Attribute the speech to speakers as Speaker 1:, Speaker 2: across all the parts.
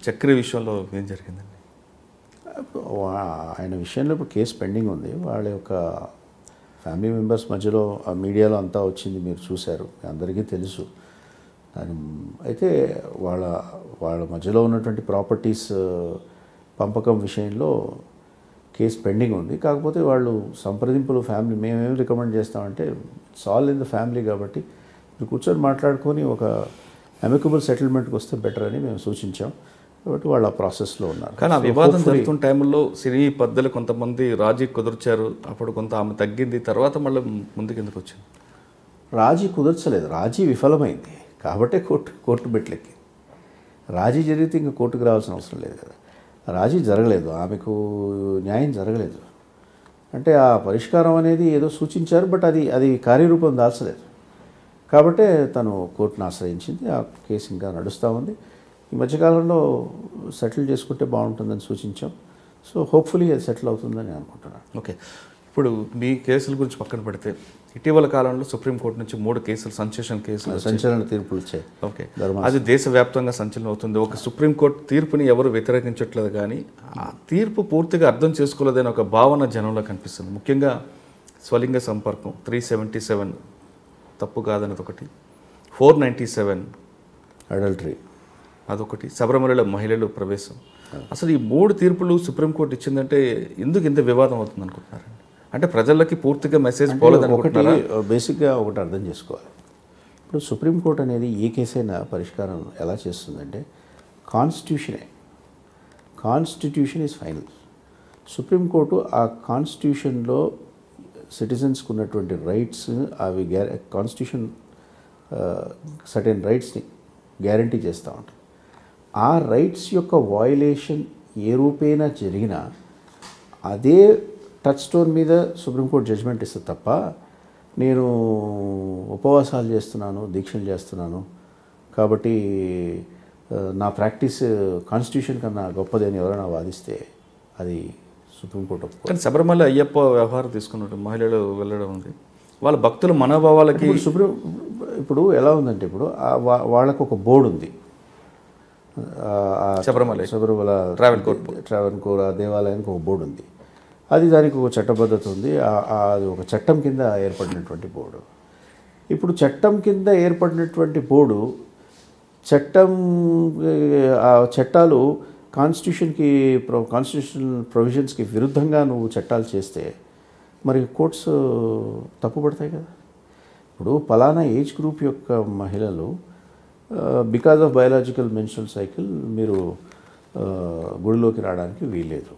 Speaker 1: చక్రి విషయంలో ఏం జరిగిందండి
Speaker 2: వా- ఆయన విషయంలో ఇప్పుడు కేసు పెండింగ్ ఉంది వాళ్ళ యొక్క ఫ్యామిలీ మెంబర్స్ మధ్యలో ఆ మీడియాలో అంతా వచ్చింది మీరు చూశారు మీ అందరికీ తెలుసు దాని అయితే వాళ్ళ వాళ్ళ మధ్యలో ఉన్నటువంటి ప్రాపర్టీస్ పంపకం విషయంలో కేసు పెండింగ్ ఉంది కాకపోతే వాళ్ళు సంప్రదింపులు ఫ్యామిలీ మేమేం రికమెండ్ చేస్తామంటే సాల్ ఇన్ ద ఫ్యామిలీ కాబట్టి మీరు కూర్చొని మాట్లాడుకొని ఒక అమికబుల్ సెటిల్మెంట్కి వస్తే బెటర్ అని మేము సూచించాం కాబట్టి వాళ్ళు ఆ ప్రాసెస్లో ఉన్నారు
Speaker 1: కానీ ఆ
Speaker 2: So,
Speaker 1: వివాదం
Speaker 2: hopefully-
Speaker 1: జరుగుతున్న టైంలో సినీ పెద్దలు కొంతమంది రాజీ కుదుర్చారు అప్పుడు కొంత ఆమె తగ్గింది తర్వాత మళ్ళీ ముందుకు ఎందుకు వచ్చింది
Speaker 2: రాజీ కుదర్చలేదు రాజీ విఫలమైంది కాబట్టే కోర్టు కోర్టు బెట్లెక్కి రాజీ జరిగితే ఇంకా కోర్టుకు రావాల్సిన అవసరం లేదు కదా రాజీ జరగలేదు ఆమెకు న్యాయం జరగలేదు అంటే ఆ పరిష్కారం అనేది ఏదో సూచించారు బట్ అది అది కార్యరూపం దాల్చలేదు కాబట్టే తను కోర్టును ఆశ్రయించింది ఆ కేసు ఇంకా నడుస్తూ ఉంది ఈ మధ్యకాలంలో సెటిల్ చేసుకుంటే బాగుంటుందని సూచించాం సో హోప్ఫుల్లీ అది సెటిల్ అవుతుందని అనుకుంటున్నాను
Speaker 1: ఓకే ఇప్పుడు మీ కేసుల గురించి పక్కన పెడితే ఇటీవల కాలంలో సుప్రీంకోర్టు నుంచి మూడు కేసులు సంచేషన్ కేసులు వచ్చాయి.
Speaker 2: సంచలన తీర్పులు ఇచ్చాయి
Speaker 1: ఓకే
Speaker 2: ధర్మా-
Speaker 1: అది దేశవ్యాప్తంగా సంచలనం అవుతుంది ఒక సుప్రీంకోర్టు తీర్పుని ఎవరు వ్యతిరేకించట్లేదు కానీ ఆ తీర్పు పూర్తిగా అర్థం చేసుకోలేదనే ఒక భావన జనంలో కనిపిస్తుంది ముఖ్యంగా స్వలింగ సంపర్కం త్రీ సెవెంటీ సెవెన్ తప్పు కాదన్నది ఒకటి ఫోర్ నైంటీ సెవెన్
Speaker 2: అడల్టరీ
Speaker 1: అదొకటి శబరిమలలో మహిళలు ప్రవేశం అసలు ఈ మూడు తీర్పులు సుప్రీంకోర్టు ఇచ్చిందంటే ఎందుకు ఇంత వివాదం అవుతుంది అనుకుంటున్నారండి అంటే ప్రజలకి పూర్తిగా మెసేజ్ పోలేదు
Speaker 2: ఒకటి
Speaker 1: అనుకుంటున్నారా
Speaker 2: బేసిక్గా ఒకటి అర్థం చేసుకోవాలి ఇప్పుడు సుప్రీంకోర్టు అనేది ఏ కేసైనా పరిష్కారం ఎలా చేస్తుందంటే కాన్స్టిట్యూషనే కాన్స్టిట్యూషన్ ఈజ్ ఫైనల్ సుప్రీంకోర్టు ఆ కాన్స్టిట్యూషన్లో సిటిజన్స్కి ఉన్నటువంటి రైట్స్ అవి గ్యార కాన్స్టిట్యూషన్ సర్టెన్ రైట్స్ని గ్యారంటీ చేస్తూ ఉంటుంది ఆ రైట్స్ యొక్క వయలేషన్ ఏ రూపేణా జరిగినా అదే టచ్ స్టోన్ మీద సుప్రీంకోర్టు జడ్జిమెంట్ ఇస్తుంది తప్ప నేను ఉపవాసాలు చేస్తున్నాను దీక్షలు చేస్తున్నాను కాబట్టి ఆ, నా ప్రాక్టీస్ కాన్స్టిట్యూషన్ కన్నా గొప్పది అని ఎవరైనా వాదిస్తే అది సుప్రీంకోర్టు ఒప్పుకోదు
Speaker 1: కానీ శబరిమల అయ్యప్ప వ్యవహారం తీసుకున్నట్టు మహిళలు వెళ్ళడం ఉంది వాళ్ళ భక్తుల మనోభావాలకి
Speaker 2: ఇప్పుడు సుప్రీం ఇప్పుడు ఎలా ఉందంటే ఇప్పుడు ఆ వా- వాళ్ళకు ఒక బోర్డు ఉంది ఆ, ఆ
Speaker 1: శబరిమల.
Speaker 2: శబరిమల
Speaker 1: ట్రావెల్ కోర్ట్
Speaker 2: ట్రావెల్ కోర్ ఆ దేవాలయానికి ఒక బోర్డు ఉంది అది దానికి ఒక చట్టబద్ధత ఉంది ఆ- ఆ- అది ఒక చట్టం కింద ఏర్పడినటువంటి బోర్డు ఇప్పుడు చట్టం కింద ఏర్పడినటువంటి బోర్డు చట్టం ఆ చట్టాలు కాన్స్టిట్యూషన్కి ప్రొ కాన్స్టిట్యూషనల్ ప్రొవిజన్స్కి విరుద్ధంగా నువ్వు చట్టాలు చేస్తే మరి కోర్ట్స్ తప్పుపడతాయి కదా ఇప్పుడు పలానా ఏజ్ గ్రూప్ యొక్క మహిళలు because of biological menstrual cycle మీరు ఆ, గుడిలోకి రావడానికి వీల్లేదు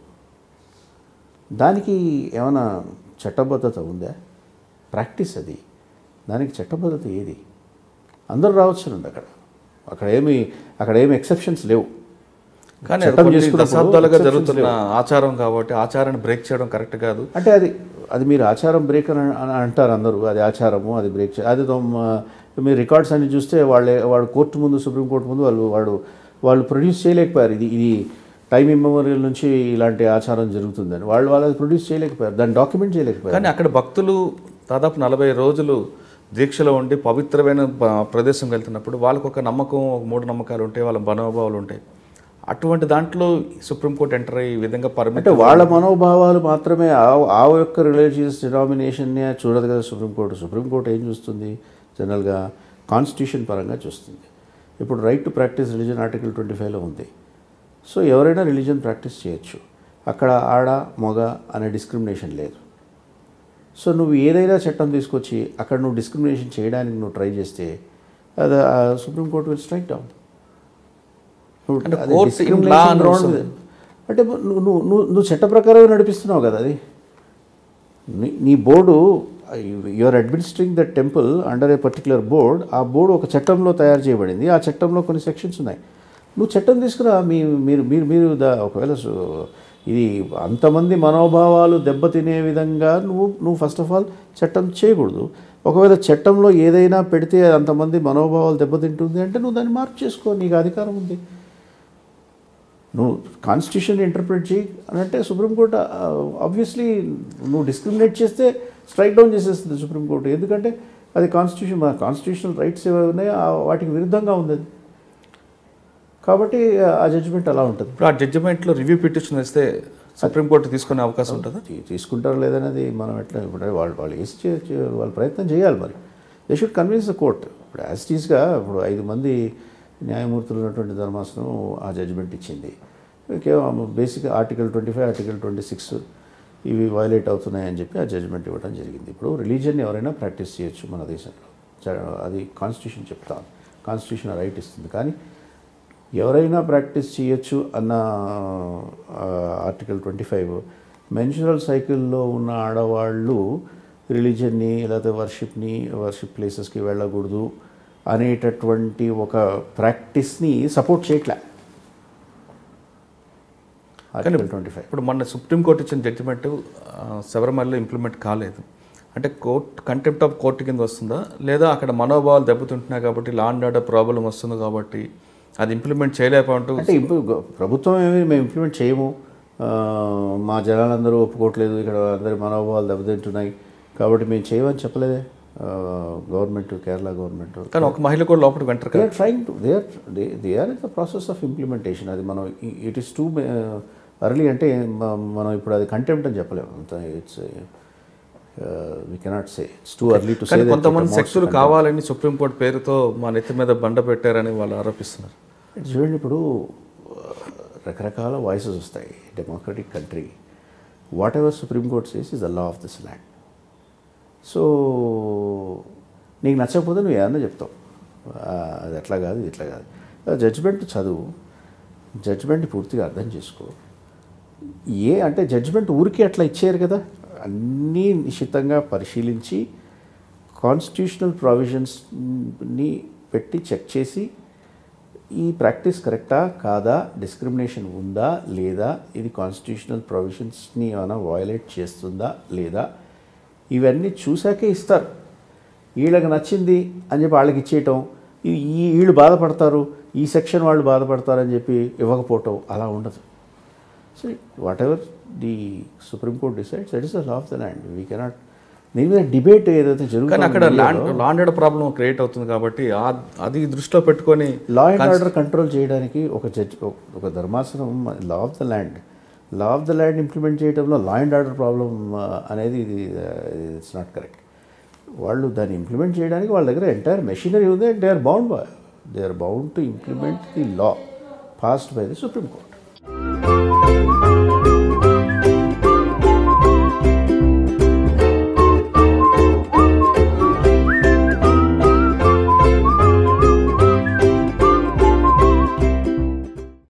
Speaker 2: దానికి ఏమైనా చట్టబద్ధత ఉందా ప్రాక్టీస్ అది దానికి చట్టబద్ధత ఏది అందరూ రావచ్చునండి అక్కడ అక్కడ ఏమి అక్కడ ఏమి ఎక్సెప్షన్స్ లేవు
Speaker 1: కానీ అది
Speaker 2: చట్టం
Speaker 1: కొన్ని
Speaker 2: చేసుకున్నప్పుడు
Speaker 1: దశాబ్దాలుగా
Speaker 2: exceptions
Speaker 1: జరుగుతున్న ఆచారం కాబట్టి ఆచారాన్ని బ్రేక్ చేయడం కరెక్ట్ కాదు
Speaker 2: అంటే అది అది మీరు ఆచారం బ్రేక్ అని అని అంటారు అందరూ అది ఆచారము అది బ్రేక్ చే అది తమ- మీరు రికార్డ్స్ అన్ని చూస్తే వాళ్ళే వాడు కోర్టు ముందు సుప్రీంకోర్టు ముందు వాళ్ళు వాడు వాళ్ళు ప్రొడ్యూస్ చేయలేకపోయారు ఇది ఇది టైం ఇమ్మెమోరియల్ నుంచి ఇలాంటి ఆచారం జరుగుతుందని వాళ్ళు వాళ్ళు ప్రొడ్యూస్ చేయలేకపోయారు దాన్ని డాక్యుమెంట్ చేయలేకపోయారు
Speaker 1: కానీ అక్కడ భక్తులు దాదాపు నలభై రోజులు దీక్షలో ఉండి పవిత్రమైన ప- ప్రదేశం వెళ్తున్నప్పుడు వాళ్ళకు ఒక నమ్మకం ఒక మూడు నమ్మకాలు ఉంటాయి వాళ్ళ మనోభావాలు ఉంటాయి అటువంటి దాంట్లో సుప్రీంకోర్టు ఎంటర్ అయ్యి ఈ విధంగా
Speaker 2: అంటే
Speaker 1: పరిమితి
Speaker 2: వాళ్ళ మనోభావాలు మాత్రమే ఆ ఆ యొక్క రిలీజియస్ డినామినేషన్నే చూడదు కదా సుప్రీంకోర్టు సుప్రీంకోర్టు ఏం చూస్తుంది జనరల్గా కాన్స్టిట్యూషన్ పరంగా చూస్తుంది ఇప్పుడు right to practise religion article twenty ఫైవ్లో ఉంది సో ఎవరైనా రిలీజన్ ప్రాక్టీస్ చేయొచ్చు అక్కడ ఆడ మగ అనే డిస్క్రిమినేషన్ లేదు సో నువ్వు ఏదైనా చట్టం తీసుకొచ్చి అక్కడ నువ్వు డిస్క్రిమినేషన్ చేయడానికి నువ్వు ట్రై చేస్తే అది సుప్రీంకోర్టు విల్ స్ట్రైక్ డౌన్
Speaker 1: అంటే
Speaker 2: అది
Speaker 1: court in
Speaker 2: discrimination
Speaker 1: law అని
Speaker 2: ground
Speaker 1: వస్తుంది.
Speaker 2: మీద. అంటే నువ్వు నువ్వు నువ్వు నువ్వు చట్ట ప్రకారమే నడిపిస్తున్నావు కదా అది నీ- నీ board your administering the temple under a particular board ఆ బోర్డు ఒక చట్టంలో తయారు చేయబడింది ఆ చట్టంలో కొన్ని సెక్షన్స్ ఉన్నాయి నువ్వు చట్టం తీసుకురా మీ మీరు మీరు మీరు దా ఒకవేళ సు- ఇది అంతమంది మనోభావాలు దెబ్బతినే విధంగా నువ్వు నువ్వు ఫస్ట్ ఆఫ్ ఆల్ చట్టం చేయకూడదు ఒకవేళ చట్టంలో ఏదైనా పెడితే అంతమంది మనోభావాలు దెబ్బతింటుంది అంటే నువ్వు దాన్ని మార్పు చేసుకో నీకు అధికారం ఉంది నువ్వు కాన్స్టిట్యూషన్ ఇంటర్ప్రిట్ చేయి అని అంటే సుప్రీంకోర్టు ఆబ్వియస్లీ నువ్వు డిస్క్రిమినేట్ చేస్తే స్ట్రైక్ డౌన్ చేసేస్తుంది సుప్రీంకోర్టు ఎందుకంటే అది కాన్స్టిట్యూషన్ మన కాన్స్టిట్యూషనల్ రైట్స్ ఏవై ఉన్నాయో ఆ వాటికి విరుద్ధంగా ఉంది అది కాబట్టి ఆ జడ్జిమెంట్ అలా ఉంటుంది
Speaker 1: ఇప్పుడు ఆ జడ్జిమెంట్లో రివ్యూ పిటిషన్ వేస్తే సుప్రీంకోర్టు తీసుకునే అవకాశం ఉంటుందా
Speaker 2: తీ- తీసుకుంటారు లేదనేది మనం ఎట్లా ఇప్పుడు వాళ్ళు వాళ్ళు వేసి చే- చే- వాళ్ళు ప్రయత్నం చేయాలి మరి they should convince the court ఇప్పుడు యాజిటీస్గా ఇప్పుడు ఐదు మంది న్యాయమూర్తులు ఉన్నటువంటి ధర్మాసనం ఆ జడ్జిమెంట్ ఇచ్చింది కేవలం basic article twenty five article twenty six ఇవి వైలేట్ అవుతున్నాయని చెప్పి ఆ జడ్జిమెంట్ ఇవ్వడం జరిగింది ఇప్పుడు రిలీజియన్ ఎవరైనా ప్రాక్టీస్ చేయొచ్చు మన దేశంలో చ- అది కాన్స్టిట్యూషన్ చెప్తాను కాన్స్టిట్యూషన్ రైట్ ఇస్తుంది కానీ ఎవరైనా ప్రాక్టీస్ చేయొచ్చు అన్న ఆర్టికల్ ట్వంటీ ఫైవ్ మెన్చురల్ సైకిల్లో ఉన్న ఆడవాళ్ళు రిలీజన్ని లేకపోతే వర్షిప్ని వర్షిప్ ప్లేసెస్కి వెళ్ళకూడదు అనేటటువంటి ఒక ప్రాక్టీస్ని సపోర్ట్ చేయట్లే ఆర్టికల్ ట్వంటీ ఫైవ్
Speaker 1: ఇప్పుడు మొన్న సుప్రీంకోర్టు ఇచ్చిన జడ్జిమెంట్ శబరిమలలో ఇంప్లిమెంట్ కాలేదు అంటే కోర్ట్ కంటెంప్ట్ ఆఫ్ కోర్టు కింద వస్తుందా లేదా అక్కడ మనోభావాలు దెబ్బతింటున్నాయి కాబట్టి లా అండ్ ఆర్డర్ ప్రాబ్లం వస్తుంది కాబట్టి అది ఇంప్లిమెంట్ చేయలేకపోతూ
Speaker 2: అంటే ఇప్పుడు గ- ప్రభుత్వం ఏమి మేము ఇంప్లిమెంట్ చేయము ఆ, మా జనాలందరూ ఒప్పుకోవట్లేదు ఇక్కడ అందరి మనోభావాలు దెబ్బతింటున్నాయి కాబట్టి మేము చేయమని చెప్పలేదే గవర్నమెంట్ కేరళ గవర్నమెంట్
Speaker 1: కానీ ఒక మహిళ కూడా లోపలికి వెంటరు
Speaker 2: దే
Speaker 1: కదా
Speaker 2: are trying to they are they are in the process of implementation అది మనం ఇట్ ఈస్ టూ అర్లీ అంటే మ- మనం ఇప్పుడు అది కంటెంప్ట్ అని చెప్పలేము అంత it's we cannot say it's too early to say
Speaker 1: కానీ కొంతమంది శక్తులు కావాలని సుప్రీంకోర్టు పేరుతో మా నెత్తి మీద బండ పెట్టారని వాళ్ళు ఆరోపిస్తున్నారు
Speaker 2: చూడండి ఇప్పుడు ఆ, రకరకాల వాయిసెస్ వస్తాయి democratic country whatever supreme court says is the law of this land so నీకు నచ్చకపోతే నువ్వు ఏమన్నా చెప్తావు ఆ, అది అట్లా కాదు ఇది ఇట్లా కాదు జడ్జిమెంట్ చదువు జడ్జిమెంట్ పూర్తిగా అర్థం చేసుకో ఏ అంటే జడ్జిమెంట్ ఊరికి అట్లా ఇచ్చారు కదా అన్నీ నిశ్చితంగా పరిశీలించి కాన్స్టిట్యూషనల్ ప్రావిజన్స్ని పెట్టి చెక్ చేసి ఈ ప్రాక్టీస్ కరెక్టా కాదా డిస్క్రిమినేషన్ ఉందా లేదా ఇది కాన్స్టిట్యూషనల్ ప్రొవిజన్స్ని ఏమైనా వయలేట్ చేస్తుందా లేదా ఇవన్నీ చూశాకే ఇస్తారు వీళ్ళకి నచ్చింది అని చెప్పి వాళ్ళకి ఇచ్చేయటం ఈ ఈ- వీళ్ళు బాధపడతారు ఈ సెక్షన్ వాళ్ళు బాధపడతారని చెప్పి ఇవ్వకపోవటం అలా ఉండదు so whatever the supreme court decides that is the law of the land we cannot దీని మీద డిబేట్ ఏదైతే
Speaker 1: కానీ అక్కడ
Speaker 2: జరుగుతుందో
Speaker 1: land law and order problem create అవుతుంది కాబట్టి ఆ- అది దృష్టిలో పెట్టుకొని
Speaker 2: లా అండ్ ఆర్డర్ కంట్రోల్ చేయడానికి ఒక జడ్జ్ ఒక ధర్మాసనం law of the land law of the land implement చేయడంలో లా అండ్ ఆర్డర్ ప్రాబ్లం అనేది ఇది ఇట్స్ నాట్ కరెక్ట్ వాళ్ళు దాన్ని ఇంప్లిమెంట్ చేయడానికి వాళ్ళ దగ్గర ఎంటైర్ మెషినరీ ఉంది and they are bound they are bound to implement the law passed by the supreme court